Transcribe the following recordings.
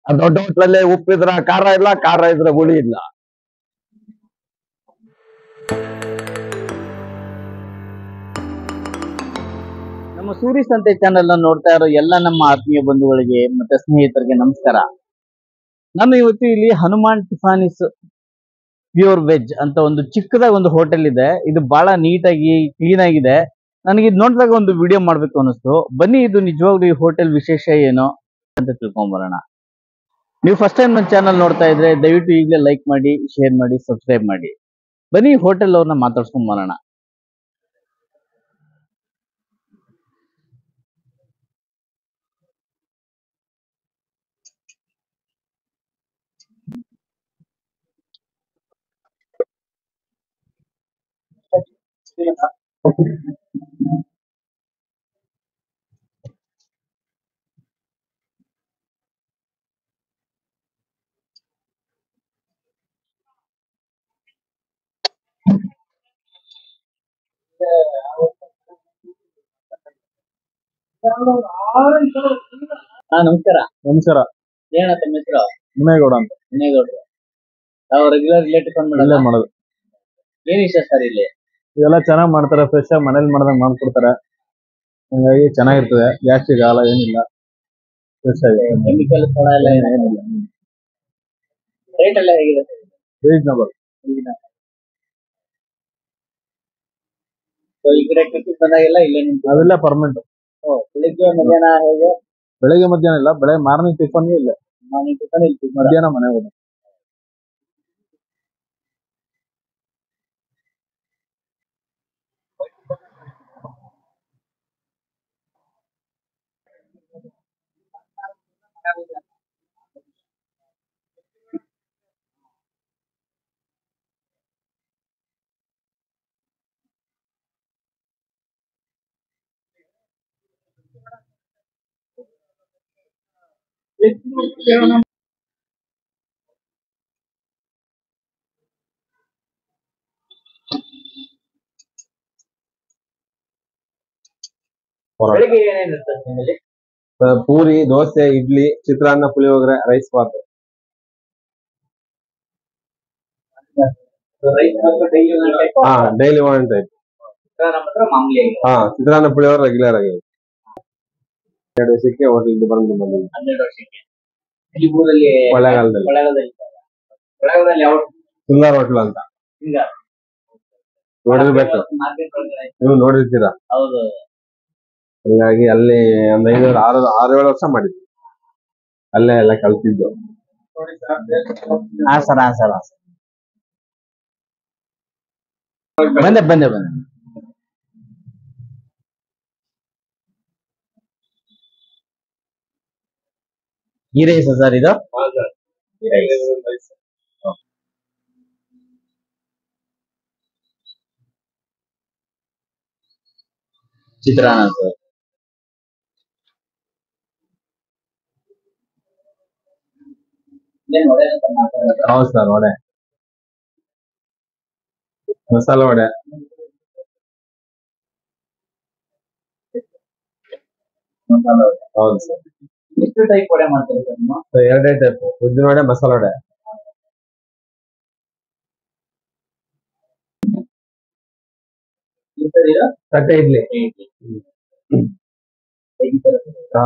ಆ ದೊಡ್ಡ ಹೋಟ್ಲಲ್ಲಿ ಉಪ್ಪಿದ್ರ ಖಾರ ಇಲ್ಲ ಖಾರ ಇದ್ರೆ ಹುಳಿ ಇಲ್ಲ ನಮ್ಮ ಸೂರಿ ಸಂತೆ ಚಾನೆಲ್ ನೋಡ್ತಾ ಇರೋ ಎಲ್ಲ ನಮ್ಮ ಆತ್ಮೀಯ ಬಂಧುಗಳಿಗೆ ಮತ್ತೆ ಸ್ನೇಹಿತರಿಗೆ ನಮಸ್ಕಾರ ನಾನು ಇವತ್ತು ಇಲ್ಲಿ ಹನುಮಾನ್ ಟಿಫಾನಿಸ್ ಪ್ಯೂರ್ ವೆಜ್ ಅಂತ ಒಂದು ಚಿಕ್ಕದಾಗಿ ಒಂದು ಹೋಟೆಲ್ ಇದೆ ಇದು ಬಹಳ ನೀಟಾಗಿ ಕ್ಲೀನ್ ಆಗಿದೆ ನನಗೆ ಇದು ನೋಡಿದಾಗ ಒಂದು ವಿಡಿಯೋ ಮಾಡ್ಬೇಕು ಅನಿಸ್ತು ಬನ್ನಿ ಇದು ನಿಜವಾಗ್ಲೂ ಈ ಹೋಟೆಲ್ ವಿಶೇಷ ಏನು ಅಂತ ತಿಳ್ಕೊಂಬರೋಣ ನೀವು ಫಸ್ಟ್ ಟೈಮ್ ನನ್ನ ಚಾನಲ್ ನೋಡ್ತಾ ಇದ್ರೆ ದಯವಿಟ್ಟು ಈಗಲೇ ಲೈಕ್ ಮಾಡಿ ಶೇರ್ ಮಾಡಿ ಸಬ್ಸ್ಕ್ರೈಬ್ ಮಾಡಿ ಬನ್ನಿ ಹೋಟೆಲ್ ಅವ್ರನ್ನ ಮಾತಾಡ್ಸ್ಕೊಂಡ್ ಬರೋಣ ಹಾ ನಮಸ್ಕಾರ ನಮಸ್ಕಾರ ಏನ ತಮ್ಮ ಹೆಸರು ಮುನೇಗೌಡ ಅಂತ ಮುನೇಗೌಡ್ರು ನಾವು ರೆಗ್ಯುಲರ್ ರಿಲೇಟಿವ್ ಫೋನ್ ಇಲ್ಲೇ ಮಾಡಲ್ಲ ಮಾಡೋದು ಏನ್ ಇಷ್ಟ ಸರ್ ಇಲ್ಲಿ ಇದೆಲ್ಲ ಚೆನ್ನಾಗಿ ಮಾಡ್ತಾರೆ ಫ್ರೆಶ್ ಆಗಿ ಮನೇಲಿ ಮಾಡ್ದಂಗೆ ಮಾಡ್ಕೊಡ್ತಾರೆ ಹಂಗಾಗಿ ಚೆನ್ನಾಗಿರ್ತದೆ ಜಾಸ್ತಿ ಆಗಲ್ಲ ಏನಿಲ್ಲ ಫ್ರೆಶ್ ಆಗಿ ಕೆಮಿಕಲ್ ಸೋಡಾ ಎಲ್ಲ ಏನಿಲ್ಲ ರೇಟ್ ಎಲ್ಲ ಹೇಗಿದೆ ರೀಸನಬಲ್ So, ಈ ಕಡೆ ಟ್ರಿಪ್ ಬಂದಾಗೆಲ್ಲ ಇಲ್ಲೇ ನಿಂತು ಅವೆಲ್ಲ ಪರ್ಮನೆಂಟ್ ಬೆಳಿಗ್ಗೆ ಮಧ್ಯಾಹ್ನ ಹೇಗೆ ಬೆಳಗ್ಗೆ ಮಧ್ಯಾಹ್ನ ಇಲ್ಲ ಬೆಳಗ್ಗೆ ಮಾರ್ನಿಂಗ್ ಟಿಫನ್ ಇಲ್ಲ ಮಾರ್ನಿಂಗ್ ಟಿಫನ್ ಇಲ್ಲಿ pick ಮಾಡೋದು. ಮಧ್ಯಾಹ್ನ ಮನೆಗೆ ಹೋಗೋದು ಬೆಳಿಗ್ಗೆ ಏನೇನಿರುತ್ತೆ ನಿಮ್ಮಲ್ಲಿ ಪೂರಿ ದೋಸೆ ಇಡ್ಲಿ ಚಿತ್ರಾನ್ನ ಪುಳಿಯೋಗರೆ ರೈಸ್ ಬಾತ್ ರೈಸ್ ಮತ್ತು ಡೈಲಿ ಒಂದೊಂದು type ಹಾ ಡೈಲಿ ಒನ್ ಟೈಪ್ ಚಿತ್ರಾನ್ನ ಮಾತ್ರ ಮಾಮೂಲಿ ಆಗಿದೆ ಹಾ ಚಿತ್ರಾನ್ನ ಪುಳಿಯೋಗರೆ ರೆಗ್ಯುಲರ್ ಆಗಿ ಎರಡು ವರ್ಷಕ್ಕೆ ಹೋಟೆಲ್ ಬಂದು ಬಂದಿದ್ವಿ ಹನ್ನೆರಡು ವರ್ಷಕ್ಕೆ ಇಲ್ಲಿ ಊರಲ್ಲಿ ಕೊಳ್ಳೇಗಾಲದಲ್ಲಿ ಕೊಳ್ಳೇಗಾಲದಲ್ಲಿ ಕೊಳ್ಳೇಗಾಲದಲ್ಲಿ ಯಾವ ಸುಂದರ್ ಹೋಟೆಲ್ ಅಂತ ಹಿಂಗ ನೋಡಿರ್ಬೇಕು ಮಾರ್ಕೆಟ್ ಒಳಗಡೆ ನೀವು ನೋಡಿರ್ತೀರಾ ಹೌದು ಹಂಗಾಗಿ ಅಲ್ಲಿ ಒಂದ್ ಐದು ಆರು ಆರು ಏಳು ವರ್ಷ ಮಾಡಿದ್ವಿ ಅಲ್ಲೇ ಎಲ್ಲ ಕಲ್ತಿದ್ದು ಹಾ ಸರ್ ಹಾ ಸರ್ ಬಂದೆ ಬಂದೆ ಬಂದೆ ಈ ರೈಸ್ ಸರ್ ಇದು ಚಿತ್ರಾನ್ನ ಸರ್ ಏನ್ ಒಳ್ಳೆ ಅಂತ ಮಾಡ್ತಾರೆ ಹೌದು ಸರ್ ವಡೆ ಮಸಾಲ ವಡೆ ಮಸಾಲ ವಡೆ. ಹೌದು ಸರ್ ಎಷ್ಟು ಟೈಪ್ ವಡೆ ಮಾಡ್ತಾರೆ ಸರ್ ನೀವು ಎರಡೇ ಟೈಪ್ ಉದ್ದಿನ ವಡೆ ಮಸಾಲ ವಡೆ ಈ ಸರಿ ಇದು ತಟ್ಟೆ ಇಡ್ಲಿ ತೆಗಿತಾರೆ ಹಾ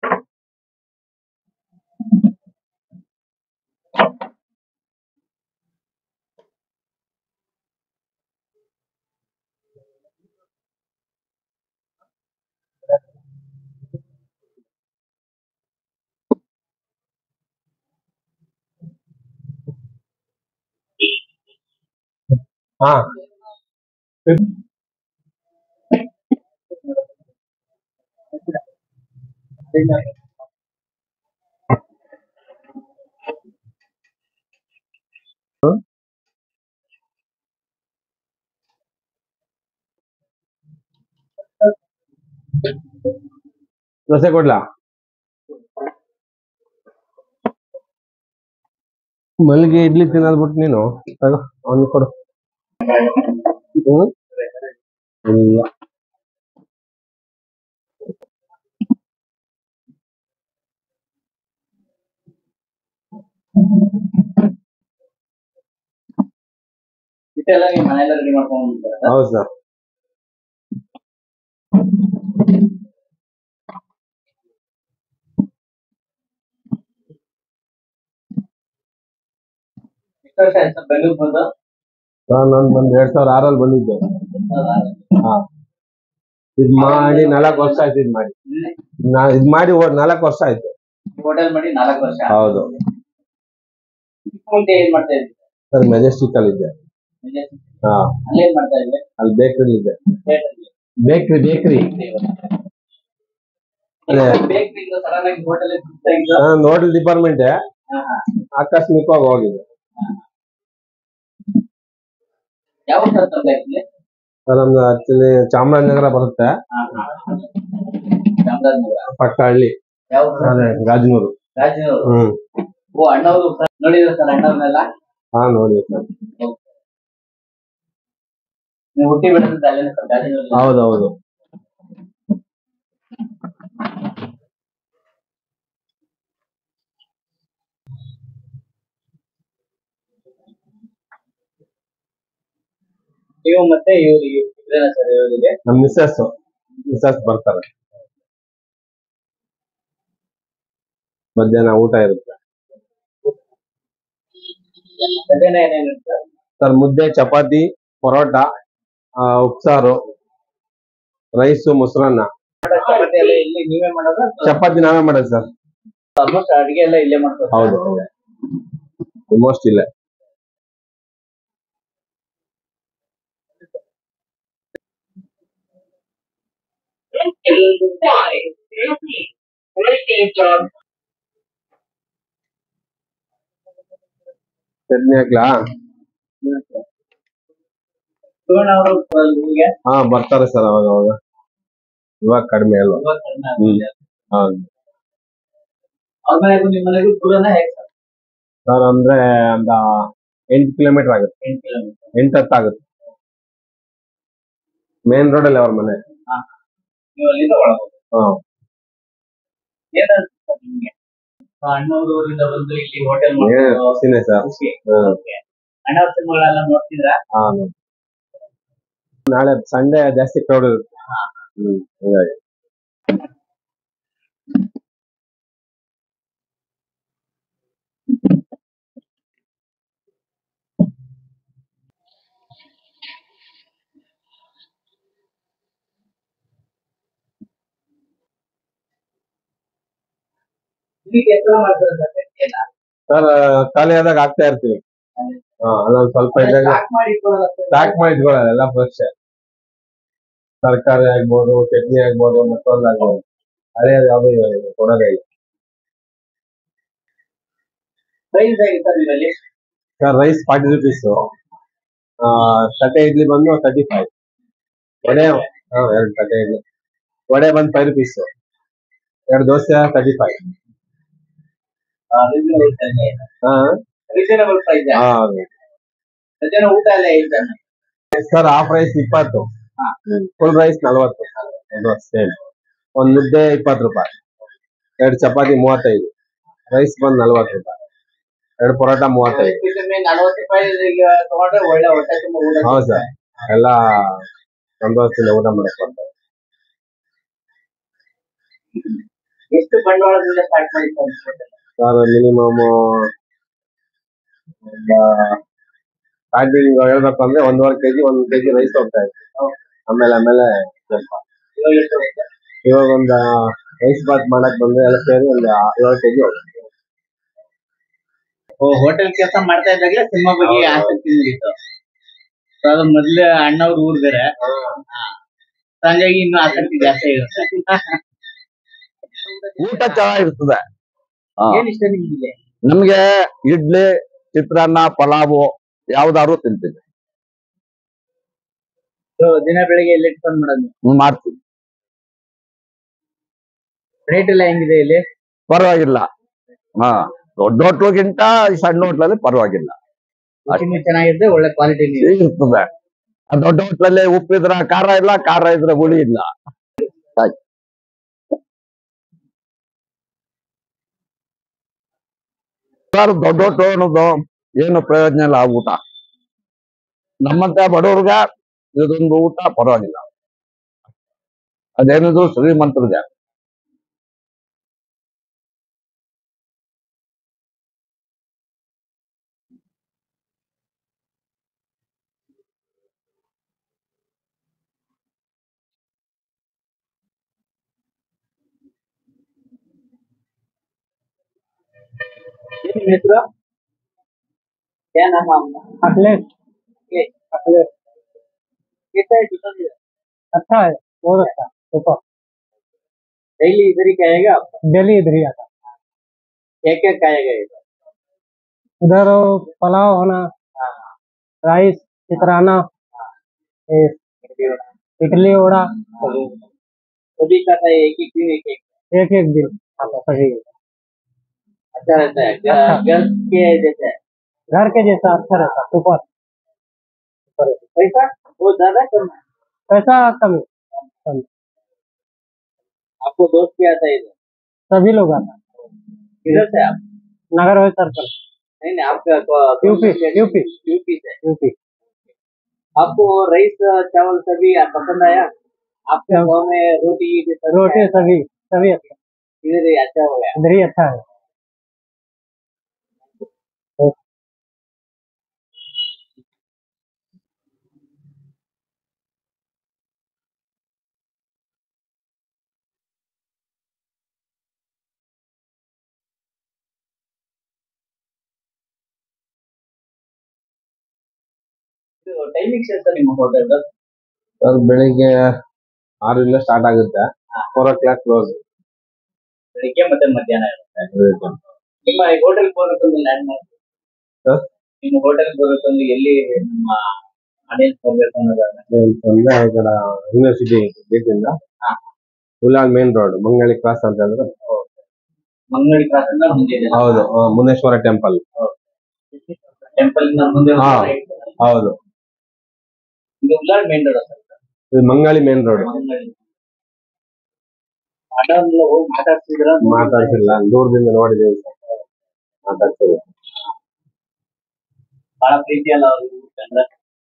ಹಾ ದೋಸೆ ಕೊಡ್ಲಾ ಮಲ್ಲಿಗೆ ಇಡ್ಲಿ ತಿನ್ನೋದ್ ಬಿಟ್ಟು ನೀನು ತಗೋ ಅವ್ನಿಗೆ ಕೊಡು ಹ್ಮ್ ಇಲ್ಲ ಇಷ್ಟೆಲ್ಲ ನೀವು ಮನೆಯಲ್ಲ ರೆಡಿ ಮಾಡ್ಕೊಂಡು ಹೋಗ್ತೀರಾ ಹೌದು ಸರ್ ಎಷ್ಟು ವರ್ಷ ಆಯ್ತು ಸರ್ ಬೆಂಗಳೂರು ಬಂದು ನಾನು ಬಂದ್ ಎರಡ್ ಸಾವಿರ ಆರಲ್ಲಿ ಬಂದಿದ್ದೆ ಹಾ ಇದ್ ಮಾಡಿ ನಾಲ್ಕು ವರ್ಷ ಆಯ್ತು ಇದ್ ಮಾಡಿ ನಾ ಇದ್ ಮಾಡಿ ನಾಲ್ಕು ವರ್ಷ ಆಯ್ತು ಹೋಟೆಲ್ ಮಾಡಿ ನಾಲ್ಕು ವರ್ಷ ಹೌದು ಮುಂದೆ ಏನ್ ಮಾಡ್ತಾ ಇದ್ರಿ ಸರ್ ಮೆಜೆಸ್ಟಿಕ್ ಅಲ್ಲಿ ಇದ್ದೆ ಹಾ ಅಲ್ಲೇ ಏನ್ ಮಾಡ್ತಾ ಇದ್ರಿ ಅಲ್ಲಿ ಬೇಕ್ರಿ ಇದ್ದೆ ಥಿಯೇಟರ್ಲಿ ಬೇಕ್ರಿ ಬೇಕ್ರಿ ಅದೇ. ಬೇಕ್ರಿಂದ ಸಡನ್ ಆಗಿ ಹೋಟೆಲ್ ನಾನು ಹೋಟೆಲ್ ಡಿಪಾರ್ಟ್ಮೆಂಟ್ ಆಕಸ್ಮಿಕವಾಗಿ ಹೋಗಿದ್ದೆ ಯಾವ ಸರ್ ತಂದೆ ಇಲ್ಲಿ ಸರ್ ನಮ್ದು ಆಕ್ಚುಲಿ ಚಾಮರಾಜನಗರ ಬರುತ್ತೆ ಚಾಮರಾಜನಗರ ಪಕ್ಕ ಹಳ್ಳಿ ಯಾವ ಸರ್ ಅದೇ ಗಾಜನೂರು ರಾಜನವರು ಹ್ಮ್ ಓ ಅಣ್ಣವರು ಸರ್ ನೋಡಿದ್ರ ಸರ್ ಅಣ್ಣವ್ರನ್ನೆಲ್ಲ ಹಾ ನೋಡಿ ಸರ್ ನೀವು ಹುಟ್ಟಿ ಬೆಳೆದಿದ್ದ ಅಲ್ಲೇನೆ ಸರ್ ಗಾಜನೂರಲ್ಲಿ ಹೌದು ಹೌದು ನೀವು ಮತ್ತೆ ಇವ್ರು ಇವ್ರೇನ ಸರ್ ಇವರಿಗೆ ನಮ್ ಮಿಸ್ಸಸ್ ಮಿಸ್ಸಸ್ ಬರ್ತಾರೆ ಮಧ್ಯಾಹ್ನ ಊಟ ಇರುತ್ತೆ ಮಧ್ಯಾಹ್ನ ಏನೇನು ಸರ್ ಸರ್ ಮುದ್ದೆ ಚಪಾತಿ ಪರೋಟ ಆ, ಉಪ್ಸಾರು ರೈಸು ಮೊಸರನ್ನ ಚಪಾತಿ ಎಲ್ಲ ಇಲ್ಲಿ ನೀವೇ ಮಾಡೋದು ಚಪಾತಿ ನಾವೇ ಮಾಡೋದು ಸರ್ ಆಲ್ಮೋಸ್ಟ್ ಅಡಿಗೆ ಎಲ್ಲ ಇಲ್ಲೇ ಮಾಡ್ತಾರೆ ಹೌದು ಆಲ್ಮೋಸ್ಟ್ ಇಲ್ಲ ಚಟ್ನಿ ಹಾಕ್ಲಾ ಶಿವಣ್ಣ ಅವರು ಊರಿಗೆ ಹಾ ಬರ್ತಾರೆ ಸರ್ ಅವಾಗ ಅವಾಗ ಇವಾಗ ಕಡಿಮೆ ಅಲ್ವಾ ಇವಾಗ ಕಡಿಮೆ ಹ್ಮ್ ಆಗಿದೆ. ಹೌದು ಅವ್ರ ಮನೆಗೂ ನಿಮ್ಮ ಮನೆಗೂ ದೂರನ ಹೇಗೆ ಸರ್ ಸರ್ ಅಂದ್ರೆ ಒಂದ ಎಂಟು ಕಿಲೋಮೀಟರ್ ಆಗುತ್ತೆ ಎಂಟು ಕಿಲೋಮೀಟರ್ ಎಂಟು ಹತ್ತು ಆಗುತ್ತೆ ಮೇನ್ ರೋಡ್ ಅಲ್ಲಿ ಅವ್ರ ಮನೆ ನೀವು ಅಲ್ಲಿಂದ ಒಳಗೋದು ಹಾ ಏನಂತ ಸರ್ ನಿಮ್ಗೆ ಆ ಅಣ್ಣವ್ರ ಊರಿಂದ ಬಂದು ಇಲ್ಲಿ ಹೋಟೆಲ್ ಏ ಮಾಡೋದು ಖುಷಿನೇ ಸರ್ ಖುಷಿ ಹ್ಮ್ Okay. ಅಣ್ಣವ್ರ ಸಿನಿಮಾಗಳೆಲ್ಲ ನೋಡ್ತಿದ್ರಾ ಹಾ ನೋಡಿ. ನಾಳೆ ಸಂಡೇ ಜಾಸ್ತಿ ಕ್ರೌಡ್ ಇರುತ್ತೆ ಹ್ಮ್ ಹಂಗಾಗಿ ಇದಕ್ಕೆ ಎಷ್ಟು ಮಾಡ್ತಾರೆ ಸರ್ ಚಟ್ನಿಯನ್ನ? ಸರ್ ಖಾಲಿ ಆದಾಗ ಆಗ್ತಾ ಇರ್ತೀವಿ ಹಾ ಅಲ್ಲೊಂದ್ ಸ್ವಲ್ಪ ಇದ್ದಾಗ ಸ್ಟಾಕ್ ಮಾಡಿ ಇಟ್ಕೊಳ್ಳೋದು ಅಷ್ಟೇ. ಸ್ಟಾಕ್ ಮಾಡಿ ಇಟ್ಕೊಳ್ಳೋದು ಎಲ್ಲ ಫ್ರೆಶ್ ತರಕಾರಿ ಆಗ್ಬೋದು ಚಟ್ನಿ ಆಗ್ಬೋದು ಮತ್ತೊಂದು ಆಗ್ಬೋದು ಹಳೆ ಯಾವ್ದು ಇವಾಗ ಕೊಡೋದೇ ಇಲ್ಲ ಪ್ರೈಸ್ ಹೇಗೆ ಸರ್ ಇದರಲ್ಲಿ ಸರ್ ರೈಸ್ ಫಾರ್ಟಿ ರುಪೀಸ್ ತಟ್ಟೆ ಇಡ್ಲಿ ಬಂದು ತರ್ಟಿ ಫೈವ್ ವಡೆ ಹಾ ಎರಡು ತಟ್ಟೆ ಇಡ್ಲಿ ವಡೆ ಬಂದು ಫೈವ್ ರುಪೀಸ್ ಎರಡು ದೋಸೆ ತರ್ಟಿ ಫೈವ್ ಹಾ ರೀಸನಬಲ್ ಪ್ರೈಸ್ ಹಾ ಮಧ್ಯಾಹ್ನ ಊಟ ಎಲ್ಲ ಹೇಳ್ತಾನೆ ಸರ್ ಹಾಫ್ ರೈಸ್ ಇಪ್ಪತ್ತು ಹಾ. ಫುಲ್ ರೈಸ್ ನಲ್ವತ್ತು ಅದು ಸೇಮ್ ಒಂದ್ ಮುದ್ದೆ ಇಪ್ಪತ್ತು ರೂಪಾಯಿ ಎರಡು ಚಪಾತಿ ಮೂವತ್ತೈದು ರೈಸ್ ಬಂದು ನಲ್ವತ್ತು ರೂಪಾಯಿ ಎರಡು ಪರೋಟ ಮೂವತ್ತೈದು ನಲವತ್ತು ರೂಪಾಯಿ ತಗೊಂಡ್ರೆ ಒಳ್ಳೆ ಹೊಟ್ಟೆ ತುಂಬ ಊಟ ಹೌದು ಸರ್ ಎಲ್ಲ ಸಂತೋಷದಿಂದ ಊಟ ಮಾಡಕ್ ಬರ್ತಾರೆ ಎಷ್ಟು ಬಂಡವಾಳದಿಂದ ಸ್ಟಾರ್ಟ್ ಮಾಡಿ ಸರ್ ಸರ್ ಮಿನಿಮಮ್ ಸ್ಟಾರ್ಟಿಂಗ್ ಹೇಳ್ಬೇಕು ಅಂದ್ರೆ ಒಂದೂವರೆ ಕೆಜಿ ಒಂದ್ ಕೆಜಿ ರೈಸ್ ಹೋಗ್ತಾ ಇತ್ತು ಆಮೇಲೆ ಆಮೇಲೆ ಸ್ವಲ್ಪ ಇವಾಗ ಎಷ್ಟು ಹೋಗುತ್ತೆ? ಇವಾಗ ಒಂದ್ ರೈಸ್ ಬಾತ್ ಮಾಡಕ್ ಬಂದ್ರೆ ಎಲ್ಲ ಸೇರಿ ಒಂದ್ ಏಳು ಕೆಜಿ ಹೋಗುತ್ತೆ ಓ ಹೋಟೆಲ್ ಕೆಲಸ ಮಾಡ್ತಾ ಇದ್ದಾಗಲೇ ಸಿನಿಮಾ ಬಗ್ಗೆ ಆಸಕ್ತಿ ಮೂಡಿತ್ತು So, ಅದು ಮೊದ್ಲು ಅಣ್ಣವ್ರ ಊರ್ ಬೇರೆ So, ಹಂಗಾಗಿ ಇನ್ನೂ ಆಸಕ್ತಿ ಜಾಸ್ತಿ ಇರುತ್ತೆ ಊಟ ಚೆನ್ನಾಗಿರ್ತದೆ ಏನ್ ಇಷ್ಟ ನಿಮ್ಗೆ ನಮ್ಗೆ ಇಡ್ಲಿ ಚಿತ್ರಾನ್ನ ಪಲಾವು ಯಾವ್ದಾದ್ರು ತಿಂತೀವಿ So, ದಿನ ಬೆಳಿಗ್ಗೆ ಎಲ್ಲಿ ಇಟ್ಕೊಂಡ್ ಮಾಡೋದು ಹ್ಮ್, ಮಾಡ್ತೀವಿ ರೇಟ್ ಎಲ್ಲ ಹೆಂಗಿದೆ ಇಲ್ಲಿ ಪರವಾಗಿಲ್ಲ ಹಾ ದೊಡ್ಡ ಹೋಟ್ಲುಗಿಂತ ಈ ಸಣ್ಣ ಹೋಟ್ಲಲ್ಲಿ ಪರವಾಗಿಲ್ಲ ರುಚಿನೂ ಚೆನ್ನಾಗಿದೆ ಒಳ್ಳೆ ಕ್ವಾಲಿಟಿ ಇರ್ತದೆ ಆ ದೊಡ್ಡ ಹೋಟ್ಲಲ್ಲಿ ಉಪ್ಪಿದ್ರ ಖಾರ ಇಲ್ಲ ಖಾರ ಇದ್ರೆ ಹುಳಿ ಇಲ್ಲ ಸರ್ ದೊಡ್ಡ ಅನ್ನೋದು ಏನು ಪ್ರಯೋಜನ ಇಲ್ಲ ಆ ಊಟ ನಮ್ಮಂತ ಬಡವ್ರಿಗೆ ಇದೊಂದು ಊಟ ಪರವಾಗಿಲ್ಲ ಅದೇನಿದ್ರು ಶ್ರೀಮಂತರಿಗೆ ಏನ್ ನಿಮ್ ಹೆಸರು क्या नाम है आपका अखिलेश ये अखिलेश कैसा है चिकन अच्छा है बहुत अच्छा सुपर डेली इधर ही खाएगा आप डेली इधर ही आता क्या क्या खाएगा इधर उधर पुलाव होना हाँ राइस चित्राना ये इडली वड़ा सभी खाता है एक एक दिन एक एक एक एक दिन आता सही अच्छा रहता है घर घर के जैसे है घर के जैसा अच्छा रहता सुपर पैसा वो ज्यादा कम है पैसा कम है, कम आपको दोस्त भी आता है इधर सभी लोग आता किधर से आप नगर है सर्कल नहीं नहीं आपका को- यूपी, यूपी। यूपी से यूपी आपको राइस चावल सभी पसंद आया आपके गाँव में रोटी ये सब रोटी क्या सभी सभी अच्छा है? इधर ही अच्छा हो गया इधर ही अच्छा है ಟೈಮಿಂಗ್ಸ್ ಎಷ್ಟು ನಿಮ್ಮ ಹೋಟೆಲ್ ಸರ್ ಬೆಳಿಗ್ಗೆ ಆರರಿಂದ ಸ್ಟಾರ್ಟ್ ಆಗುತ್ತೆ ಫೋರ್ ಓ ಕ್ಲಾಕ್ ಕ್ಲೋಸ್ ಬೆಳಿಗ್ಗೆ ಮತ್ತೆ ಮಧ್ಯಾಹ್ನ ಇರುತ್ತೆ ನಿಮ್ಮ ಹೋಟೆಲ್ ಬರೋದೊಂದು ಲ್ಯಾಂಡ್ ಮಾರ್ಕ್ Sir? ನಿಮ್ಮ ಹೋಟೆಲ್ ಬರೋದೊಂದು ಎಲ್ಲಿ ನಮ್ಮ ಆಡಿಯನ್ಸ್ ಬರ್ಬೇಕು ಅನ್ನೋದಾದ್ರೆ ಅಂತಂದ್ರೆ ಈ ಕಡೆ ಯೂನಿವರ್ಸಿಟಿ ಗೇಟ್ ಇಂದ ಹಾ. Ullal main road Mangali cross ಅಂತ ಹೇಳಿದ್ರೆ ಮಂಗಳಿ ಕ್ರಾಸ್ ಇಂದ ಮುಂದೆ ಇದೆ ಹೌದು ಆ, ಮುನೇಶ್ವರ ಟೆಂಪಲ್ ಟೆಂಪಲ್ ಇಂದ ಮುಂದೆ ಹಾ. ಹೋದ್ರೆ ಹೌದು ಇದು ಉಲ್ಲಾಳ್ ಮೇನ್ ರೋಡ್ ಸರ್ ಇದು ಮಂಗಳಿ ಮೇನ್ ರೋಡ್ ಮಂಗಳಿ ಅಡ್ಡಲ್ಲ ಹೋಗಿ ಮಾತಾಡ್ತಿದ್ರ ಮಾತಾಡ್ಸಿಲ್ಲ ದೂರದಿಂದ ನೋಡಿದೀವಿ ಸರ್ ಮಾತಾಡ್ಸಿಲ್ಲ ಬಹಳ ಪ್ರೀತಿ ಅಲ್ಲ ಅವ್ರಿಗೆ ಕಂಡ್ರೆ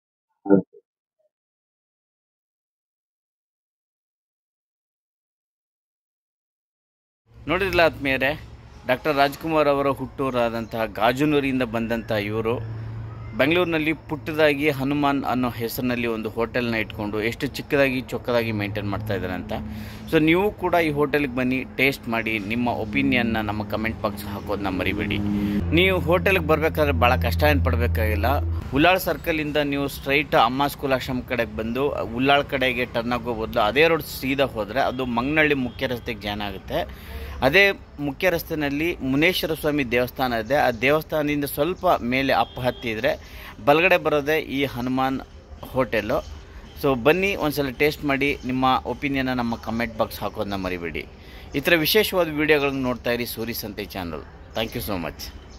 ನೋಡಿದ್ರಲ್ಲ ಆತ್ಮೀಯರೇ ಡಾಕ್ಟರ್ ರಾಜ್ಕುಮಾರ್ ಅವರ ಹುಟ್ಟೂರಾದಂತಹ ಗಾಜನೂರಿಯಿಂದ ಬಂದಂತಹ ಇವರು ಬೆಂಗಳೂರಿನಲ್ಲಿ ಪುಟ್ಟದಾಗಿ ಹನುಮಾನ್ ಅನ್ನೋ ಹೆಸರಿನಲ್ಲಿ ಒಂದು ಹೋಟೆಲ್ನ ಇಟ್ಕೊಂಡು ಎಷ್ಟು ಚಿಕ್ಕದಾಗಿ ಚೊಕ್ಕದಾಗಿ ಮೇಂಟೈನ್ ಮಾಡ್ತಾ ಇದ್ದಾರೆ ಅಂತ ಸೊ ನೀವು ಕೂಡ ಈ ಹೋಟೆಲ್ಗೆ ಬನ್ನಿ ಟೇಸ್ಟ್ ಮಾಡಿ ನಿಮ್ಮ ಒಪಿನಿಯನ್ನ ನಮ್ಮ ಕಮೆಂಟ್ ಬಾಕ್ಸ್ ಹಾಕೋದನ್ನ ಮರಿಬೇಡಿ ನೀವು ಹೋಟೆಲ್ಗೆ ಬರಬೇಕಾದ್ರೆ ಭಾಳ ಕಷ್ಟ ಏನು ಪಡಬೇಕಾಗಿಲ್ಲ ಉಲ್ಲಾಳ್ ಸರ್ಕಲಿಂದ ನೀವು ಸ್ಟ್ರೈಟ್ ಅಮ್ಮ ಸ್ಕೂಲ್ ಆಶ್ರಮ ಕಡೆಗೆ ಬಂದು ಉಲ್ಲಾಳ್ ಕಡೆಗೆ ಟರ್ನ್ ಆಗೋ ಬದಲು ಅದೇ ರೋಡ್ ಸೀದಾ ಹೋದರೆ ಅದು ಮಂಗನಹಳ್ಳಿ ಮುಖ್ಯ ರಸ್ತೆಗೆ ಜಾಯ್ನ್ ಆಗುತ್ತೆ ಅದೇ ಮುಖ್ಯ ರಸ್ತೆಯಲ್ಲಿ ಮುನೇಶ್ವರ ಸ್ವಾಮಿ ದೇವಸ್ಥಾನ ಇದೆ ಆ ದೇವಸ್ಥಾನದಿಂದ ಸ್ವಲ್ಪ ಮೇಲೆ ಅಪ್ಪ ಹತ್ತಿದ್ರೆ ಬಲಗಡೆ ಬರೋದೇ ಈ ಹನುಮಾನ್ ಹೋಟೆಲು ಸೊ ಬನ್ನಿ ಒಂದ್ಸಲ ಟೇಸ್ಟ್ ಮಾಡಿ ನಿಮ್ಮ ಒಪಿನಿಯನ್ನ ನಮ್ಮ ಕಮೆಂಟ್ ಬಾಕ್ಸ್ ಹಾಕೋದನ್ನ ಮರಿಬೇಡಿ ಈ ಥರ ವಿಶೇಷವಾದ ವೀಡಿಯೋಗಳನ್ನ ನೋಡ್ತಾ ಇರಿ Suri Sante channel thank you so much